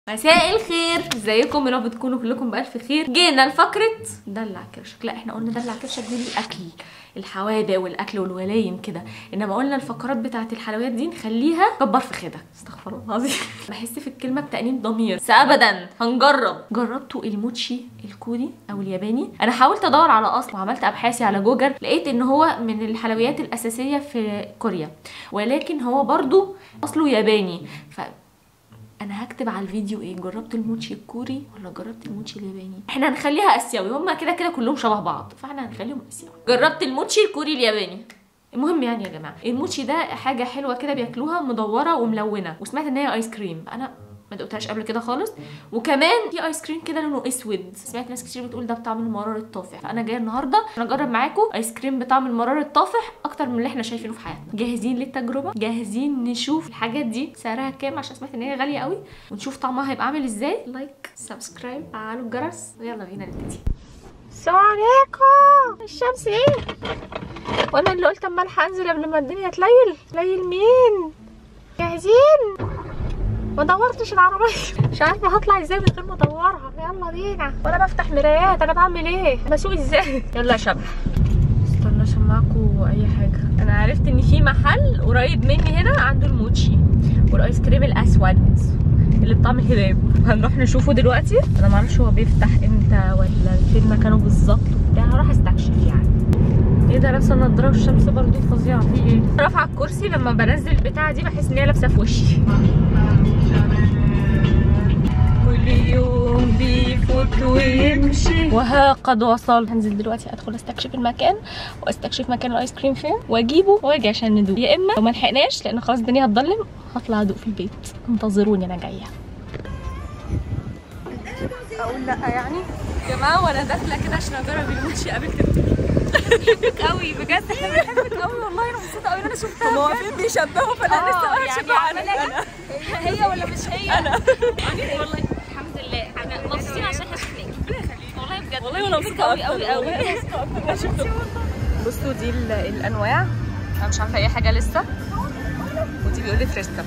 مساء الخير ازيكم يا رب تكونوا كلكم بالف خير جينا لفقره دلع كرشك لا احنا قلنا دلع كرشك دي الاكل الحوادق والاكل والولايم كده انما قلنا الفقرات بتاعه الحلويات دي نخليها كبر في خدك استغفر الله العظيم بحس في الكلمه بتانيب ضمير بس ابدا هنجرب جربتوا الموتشي الكوري او الياباني انا حاولت ادور على اصل وعملت ابحاثي على جوجل لقيت ان هو من الحلويات الاساسيه في كوريا ولكن هو برضو اصله ياباني ف انا هكتب على الفيديو ايه جربت الموتشي الكوري ولا جربت الموتشي الياباني احنا هنخليها اسيوي هما كده كده كلهم شبه بعض فاحنا هنخليهم اسيوي جربت الموتشي الكوري الياباني المهم يعني يا جماعه الموتشي ده حاجه حلوه كده بياكلوها مدوره وملونه وسمعت ان هي ايس كريم انا ما دقتهاش قبل كده خالص وكمان في ايس كريم كده لونه اسود سمعت ناس كتير بتقول ده بطعم المرار الطافح فانا جايه النهارده عشان اجرب معاكم ايس كريم بطعم المرار الطافح اكتر من اللي احنا شايفينه في حياتنا جاهزين للتجربه جاهزين نشوف الحاجات دي سعرها كام عشان سمعت ان هي غاليه قوي ونشوف طعمها هيبقى عامل ازاي لايك سبسكرايب فعلوا الجرس ويلا بينا نبتدي السلام عليكم الشمس ايه وانا اللي قلت اما الحق انزل قبل ما الدنيا تليل تليل مين جاهزين ما دورتش العربية مش عارفة هطلع ازاي من غير ما ادورها يلا بينا وانا بفتح مرايات انا بعمل ايه بسوق ازاي يلا يا شبح استنى اسمعكوا اي حاجة انا عرفت ان في محل قريب مني هنا عنده الموتشي والايس كريم الاسود اللي بطعم الهباب هنروح نشوفه دلوقتي انا معرفش هو بيفتح امتى ولا فين مكانه بالظبط وبتاع هروح استكشف يعني ايه ده لابسه النضاره والشمس برضو فظيعه في ايه رافعه الكرسي لما بنزل البتاعه دي بحس ان هي لابسه في وشي كل يوم بيفوت ويمشي وها قد وصل هنزل دلوقتي ادخل استكشف المكان واستكشف مكان الايس كريم فين واجيبه واجي عشان ندوق يا اما لو ما لحقناش لان خلاص الدنيا هتضلم هطلع ادوق في البيت انتظروني انا جايه اقول لا يعني يا جماعه وانا داخله كده عشان اجرب الموتشي قابلت بحبك قوي بجد احنا بنحبك قوي والله انا مبسوطه قوي ان انا شفتها هما واقفين بيشبهوا فانا آه، لسه يعني ماشيه بعرف عمالة انا هي ولا مش هي؟ انا والله الحمد لله احنا مبسوطين عشان احنا شفناك والله بجد والله وانا مبسوطه قوي اكتر قوي قوي والله مبسوطه اكتر ما شفتكم بصوا دي ال- الانواع انا مش عارفه اي حاجه لسه ودي بيقول لي فريسكا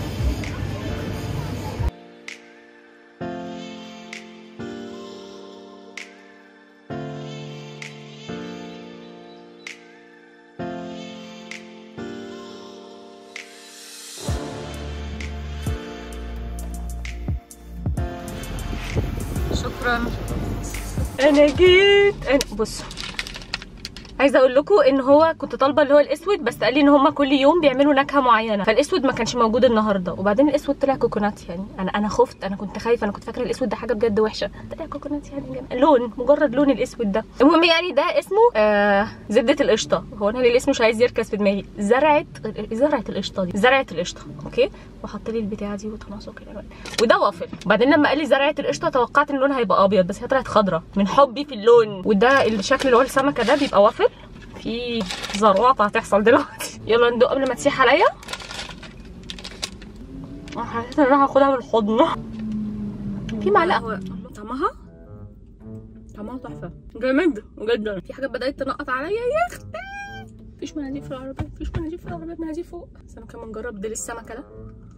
شكرا انا جيت أنا... بصوا عايزه اقول لكم ان هو كنت طالبه اللي هو الاسود بس قال لي ان هم كل يوم بيعملوا نكهه معينه فالاسود ما كانش موجود النهارده وبعدين الاسود طلع كوكونات يعني انا انا خفت انا كنت خايفه انا كنت فاكره الاسود ده حاجه بجد وحشه طلع كوكونات يعني جم- لون مجرد لون الاسود ده المهم يعني ده اسمه آه زبده القشطه هو انا ليه الاسم مش عايز يركز في دماغي زرعه زرعه القشطه دي زرعه القشطه اوكي وحط لي البتاعه دي وتناسق الالوان وده وافل وبعدين لما قال لي زرعه القشطه توقعت ان لونها هيبقى ابيض بس هي طلعت خضراء من حبي في اللون وده الشكل اللي هو السمكه ده بيبقى وافل في زروعه هتحصل دلوقتي يلا ندوق قبل ما تسيح عليا أنا حسيت ان انا هاخدها من الحضن في معلقه طعمها طعمها تحفه جامد جدا في حاجات بدات تنقط عليا يا اختي مفيش مناديل في العربيه مفيش مناديل في العربيه مناديل فوق بس انا كمان نجرب ديل السمكه ده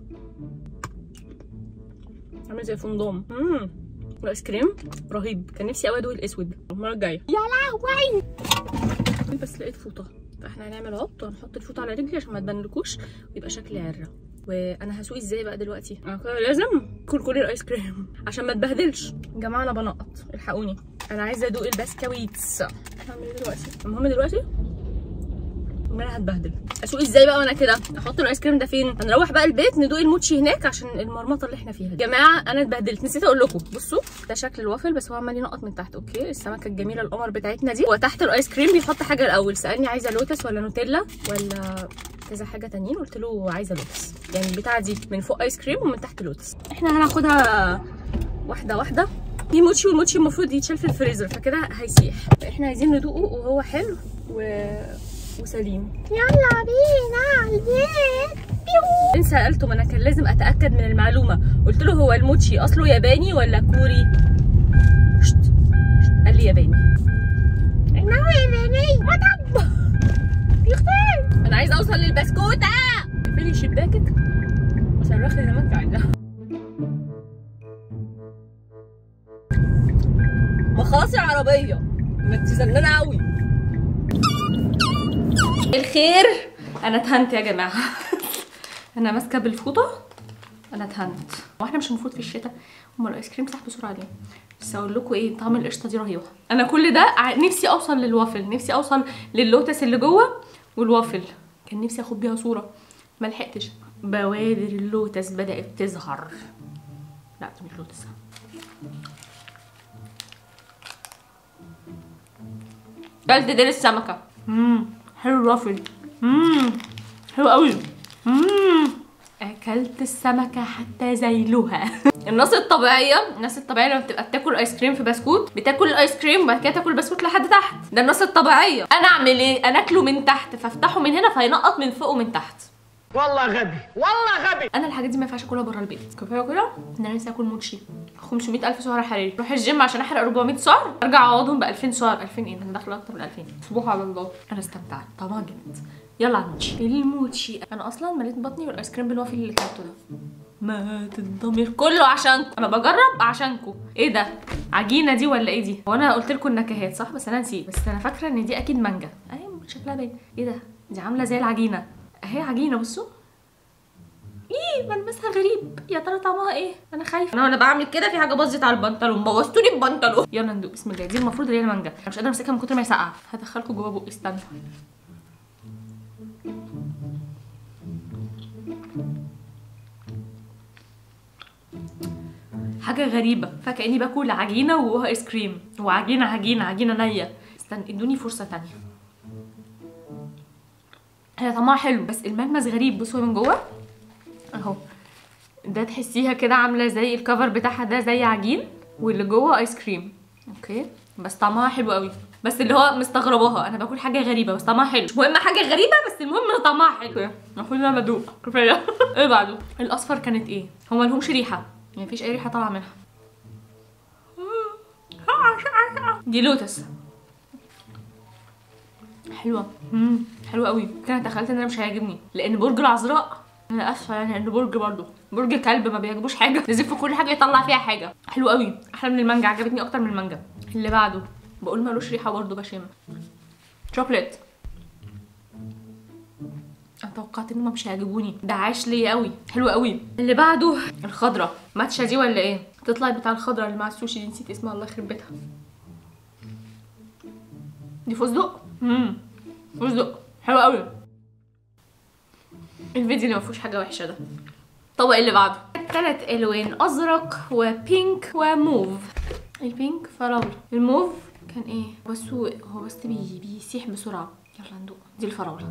عامل زي فندوم امم الايس كريم رهيب كان نفسي قوي ادوق الاسود المره الجايه يا لهوي بس لقيت فوطه فاحنا هنعمل عبط وهنحط الفوطه على رجلي عشان ما تبانلكوش ويبقى شكلي عره وانا هسوق ازاي بقى دلوقتي انا كده لازم كل كل الايس كريم عشان ما اتبهدلش يا جماعه انا بنقط الحقوني انا عايزه ادوق البسكويتس هعمل ايه دلوقتي المهم دلوقتي ان انا هتبهدل اسوق ازاي بقى وانا كده احط الايس كريم ده فين هنروح بقى البيت ندوق الموتشي هناك عشان المرمطه اللي احنا فيها دي. يا جماعه انا اتبهدلت نسيت اقول لكم بصوا ده شكل الوافل بس هو عمال ينقط من تحت اوكي السمكه الجميله القمر بتاعتنا دي وتحت الايس كريم بيحط حاجه الاول سالني عايزه لوتس ولا نوتيلا ولا كذا حاجه تانيين قلت له عايزه لوتس يعني البتاعه دي من فوق ايس كريم ومن تحت لوتس احنا هناخدها واحده واحده دي موتشي والموتشي المفروض يتشال في الفريزر فكده هيسيح احنا عايزين ندوقه وهو حلو و... وسليم يلا بينا على البيت ان سالته ما انا كان لازم اتاكد من المعلومه قلت له هو الموتشي اصله ياباني ولا كوري شت. شت. قال لي ياباني انه ياباني مطب يختار انا عايزه اوصل للبسكوته اقفلي شباكك وصرخي زي ما انت عايزه خلصي العربيه ما انت زنانه قوي الخير انا اتهنت يا جماعه انا ماسكه بالفوطه انا اتهنت هو احنا مش المفروض في الشتاء امال الايس كريم صح بسرعه ليه بس اقول لكم ايه طعم القشطه دي رهيبه انا كل ده ع- نفسي اوصل للوافل نفسي اوصل للوتس اللي جوه والوافل كان نفسي اخد بيها صوره ما لحقتش بوادر اللوتس بدات تظهر لا دي مش لوتس كلت ديل السمكه امم حلو الوافل امم حلو قوي امم اكلت السمكه حتى زيلها الناس الطبيعيه الناس الطبيعيه لما بتبقى بتاكل ايس كريم في بسكوت بتاكل الايس كريم وبعد كده تاكل البسكوت لحد تحت ده الناس الطبيعيه انا اعمل ايه انا اكله من تحت فافتحه من هنا فينقط من فوق ومن تحت والله غبي والله غبي انا الحاجات دي ما ينفعش اكلها بره البيت كفايه كده ان انا نفسي اكل موتشي 500 الف سعر حراري اروح الجيم عشان احرق 400 سعر ارجع اعوضهم ب 2000 سعر 2000 ايه انا داخله اكتر من 2000 صبوح على الله انا استمتعت طعمها جامد يلا على الموتشي الموتشي انا اصلا مليت بطني بالايس كريم بالوافل اللي كلته ده مات الضمير كله عشانكم انا بجرب عشانكم ايه ده عجينه دي ولا ايه دي هو انا قلت لكم النكهات صح بس انا نسيت بس انا فاكره ان دي اكيد مانجا اهي شكلها باين ايه ده دي عامله زي العجينه اهي عجينه بصوا ايه ملمسها غريب يا ترى طعمها ايه انا خايفه انا وانا بعمل كده في حاجه باظت على البنطلون بوظتولي البنطلون يلا ندوق بسم الله دي المفروض اللي هي المانجا انا مش قادره امسكها من كتر ما هي ساقعه هدخلكم جوه بقي استنى حاجه غريبه فكاني باكل عجينه وجواها ايس كريم وعجينه عجينه عجينه نيه استنى ادوني فرصه تانية هي طعمها حلو بس الملمس غريب بصوا من جوه اهو ده تحسيها كده عامله زي الكفر بتاعها ده زي عجين واللي جوه ايس كريم اوكي بس طعمها حلو قوي بس اللي هو مستغرباها انا باكل حاجه غريبه بس طعمها حلو مش مهم حاجه غريبه بس المهم ان طعمها حلو المفروض انا بدوق كفايه ايه بعده الاصفر كانت ايه هو ملهمش ريحه يعني مفيش اي ريحه طالعه منها دي لوتس حلوه امم حلوه قوي كده تخيلت ان انا مش هيعجبني لان برج العذراء انا اسفه يعني انه برج برضه برج كلب ما بيعجبوش حاجه لازم في كل حاجه يطلع فيها حاجه حلو قوي احلى من المانجا عجبتني اكتر من المانجا اللي بعده بقول ملوش ريحه برضه بشم شوكليت انا توقعت انهم مش هيعجبوني ده عاش ليا قوي حلو قوي اللي بعده الخضره ماتشا دي ولا ايه تطلع بتاع الخضره اللي مع السوشي دي نسيت اسمها الله يخرب بيتها دي فستق امم فستق حلو قوي الفيديو اللي ما فيهوش حاجه وحشه ده الطبق اللي بعده ثلاث الوان ازرق وبينك وموف البينك فراوله الموف كان ايه بس هو هو بس بي بيسيح بسرعه يلا ندوق دي الفراوله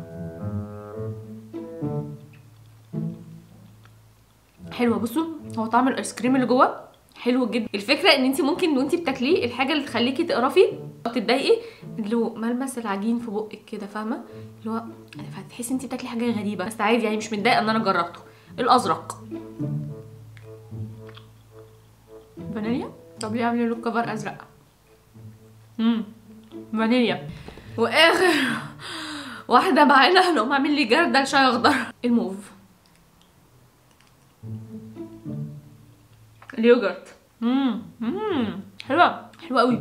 حلوه بصوا هو طعم الايس كريم اللي جوه حلو جدا الفكره ان انت ممكن وانت بتاكليه الحاجه اللي تخليكي تقرفي او تتضايقي اللي هو ملمس العجين في بقك كده فاهمه اللي هو فتحسي انت بتاكلي حاجه غريبه بس عادي يعني مش متضايقه ان انا جربته الازرق فانيليا طب ليه عاملين له كفر ازرق امم فانيليا واخر واحده معانا نقوم عامل لي جردل شاي اخضر الموف اليوجرت امم امم حلوه حلوه قوي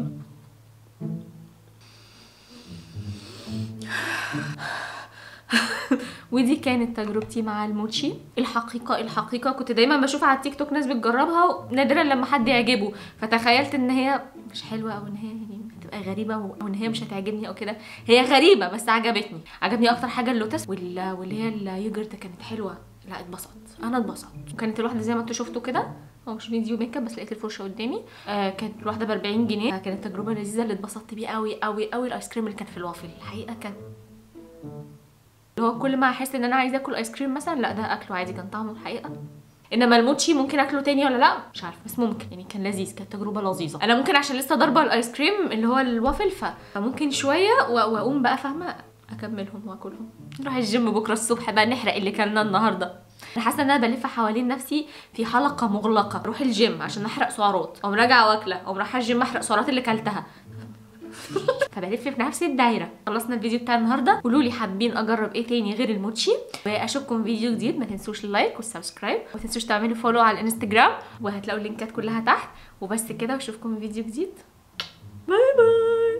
ودي كانت تجربتي مع الموتشي الحقيقه الحقيقه كنت دايما بشوف على التيك توك ناس بتجربها نادرا لما حد يعجبه فتخيلت ان هي مش حلوه او ان هي يعني هتبقى غريبه او ان هي مش هتعجبني او كده هي غريبه بس عجبتني عجبني اكتر حاجه اللوتس وال... واللي هي اليوجرت كانت حلوه لا اتبسطت انا اتبسطت وكانت الواحده زي ما انتوا شفتوا كده هو مش فيديو ميك اب بس لقيت الفرشه قدامي آه كانت الواحده ب 40 جنيه آه كانت تجربه لذيذه اللي اتبسطت بيه قوي قوي قوي الايس كريم اللي كان في الوافل الحقيقه كان اللي هو كل ما احس ان انا عايزه اكل ايس كريم مثلا لا ده اكله عادي كان طعمه الحقيقه انما الموتشي ممكن اكله تاني ولا لا مش عارفه بس ممكن يعني كان لذيذ كانت تجربه لذيذه انا ممكن عشان لسه ضاربه الايس كريم اللي هو الوافل ف- فممكن شويه و- واقوم بقى فاهمه اكملهم واكلهم نروح الجيم بكره الصبح بقى نحرق اللي كلناه النهارده انا حاسه ان انا بلف حوالين نفسي في حلقه مغلقه اروح الجيم عشان احرق سعرات اقوم راجعه واكله اقوم رايحه الجيم احرق سعرات اللي كلتها فبلف في نفس الدايره خلصنا الفيديو بتاع النهارده قولوا لي حابين اجرب ايه تاني غير الموتشي واشوفكم فيديو جديد ما تنسوش اللايك والسبسكرايب وما تنسوش تعملوا فولو على الانستجرام وهتلاقوا اللينكات كلها تحت وبس كده واشوفكم في فيديو جديد باي باي